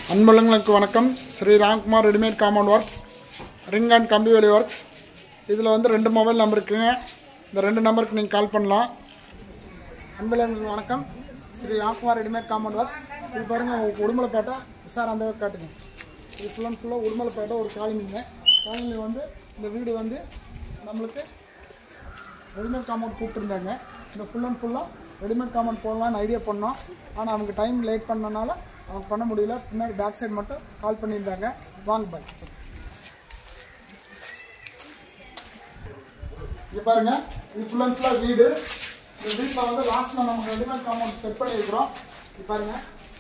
அன்புள்ளங்களுக்கு வணக்கம் Shri Ramkumar readymade compound works ring and கம்பி வேலி ஒர்க்ஸ் இதில் வந்து ரெண்டு மொபைல் நம்பர் இருக்குங்க இந்த ரெண்டு நம்பருக்கு நீங்கள் கால் பண்ணலாம் அன்புள்ளங்களுக்கு வணக்கம் Shri Ramkumar readymade compound works இது பாருங்கள் உடுமலைப்பேட்டை சார் அந்த பக்கம் காட்டுங்க இது ஃபுல் அண்ட் ஃபுல்லாக உடுமலைப்பேட்டை ஒரு காலனிங்க காலனி வந்து இந்த வீடு வந்து நம்மளுக்கு ரெடிமேட் காம்பவுண்ட் கூப்பிட்டுருந்தாங்க இந்த ஃபுல் அண்ட் ஃபுல்லாக ரெடிமேட் காம்பவுண்ட் போடலாம்னு ஐடியா பண்ணோம் ஆனால் அவங்க டைம் லேட் பண்ணனால அவங்க பண்ண முடியல பின்னாடி பேக் சைடு மட்டும் கால் பண்ணியிருந்தாங்க வாங்க பாய் இது பாருங்க இது ஃபுல் அண்ட் ஃபுல்லாக வீடு இந்த வீட்டில் வந்து லாஸ்ட்டில் நமக்கு ரெடிமேட் காம்பவுண்ட் செட் பண்ணியிருக்கிறோம் இது பாருங்க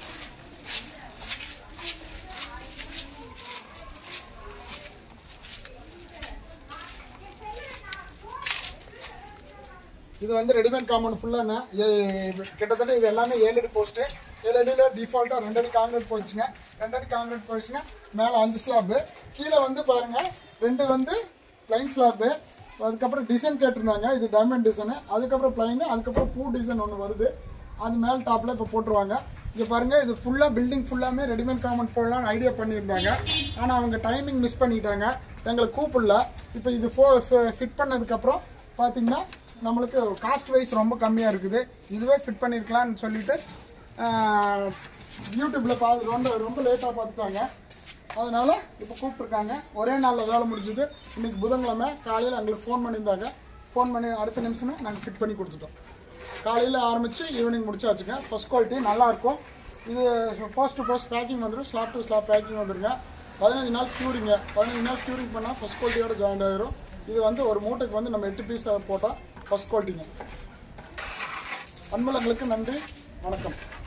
இது வந்து ரெடிமேட் காம்பவுண்ட் ஃபுல்லாக கிட்டத்தட்ட இது எல்லாமே ஏழு அடி போஸ்ட்டு ஏழு அடியில் டிஃபால்ட்டாக ரெண்டு அடி காங்கிரீட் போயிடுச்சுங்க ரெண்டு அடி காங்கிரீட் போயிடுச்சுங்க மேலே அஞ்சு ஸ்லாப்பு கீழே வந்து பாருங்கள் ரெண்டு வந்து ப்ளைன் ஸ்லாப்பு அதுக்கப்புறம் டிசைன் கேட்டிருந்தாங்க இது டைமண்ட் டிசைனு அதுக்கப்புறம் ப்ளைனு அதுக்கப்புறம் பூ டிசைன் ஒன்று வருது அது மேல் டாப்பில் இப்போ போட்டுருவாங்க இங்கே பாருங்கள் இது ஃபுல்லாக பில்டிங் ஃபுல்லாமே ரெடிமேட் காம்பவுண்ட் போடலாம்னு ஐடியா பண்ணியிருந்தாங்க ஆனால் அவங்க டைமிங் மிஸ் பண்ணிட்டாங்க எங்களை கூப்பிடல இப்போ இது ஃபோ ஃபிட் பண்ணதுக்கப்புறம் பார்த்தீங்கன்னா நம்மளுக்கு காஸ்ட் வைஸ் ரொம்ப கம்மியாக இருக்குது இதுவே ஃபிட் பண்ணியிருக்கலாம்னு சொல்லிட்டு யூடியூப்பில் பார்த்து ரொம்ப ரொம்ப லேட்டாக பார்த்துட்டாங்க அதனால் இப்போ கூப்பிட்ருக்காங்க ஒரே நாளில் வேலை முடிஞ்சுது இன்னைக்கு புதன்கிழமை காலையில் எங்களுக்கு ஃபோன் பண்ணியிருந்தாங்க ஃபோன் பண்ணி அடுத்த நிமிஷமே நாங்கள் ஃபிட் பண்ணி கொடுத்துட்டோம் காலையில் ஆரம்பித்து ஈவினிங் முடிச்சாச்சுங்க ஃபஸ்ட் குவாலிட்டி நல்லாயிருக்கும் இது போஸ்ட் டு போஸ்ட் பேக்கிங் வந்துடும் ஸ்லாப் டு ஸ்லாப் பேக்கிங் வந்துருங்க பதினஞ்சு நாள் க்யூரிங்க பதினஞ்சு நாள் க்யூரிங் பண்ணால் ஃபஸ்ட் குவாலிட்டியோட ஜாயின் ஆகிரும் இது வந்து ஒரு மூட்டைக்கு வந்து நம்ம எட்டு பீஸ் போட்டால் ஃபஸ்ட் குவாலிட்டிங்க அன்புலங்களுக்கு நன்றி வணக்கம்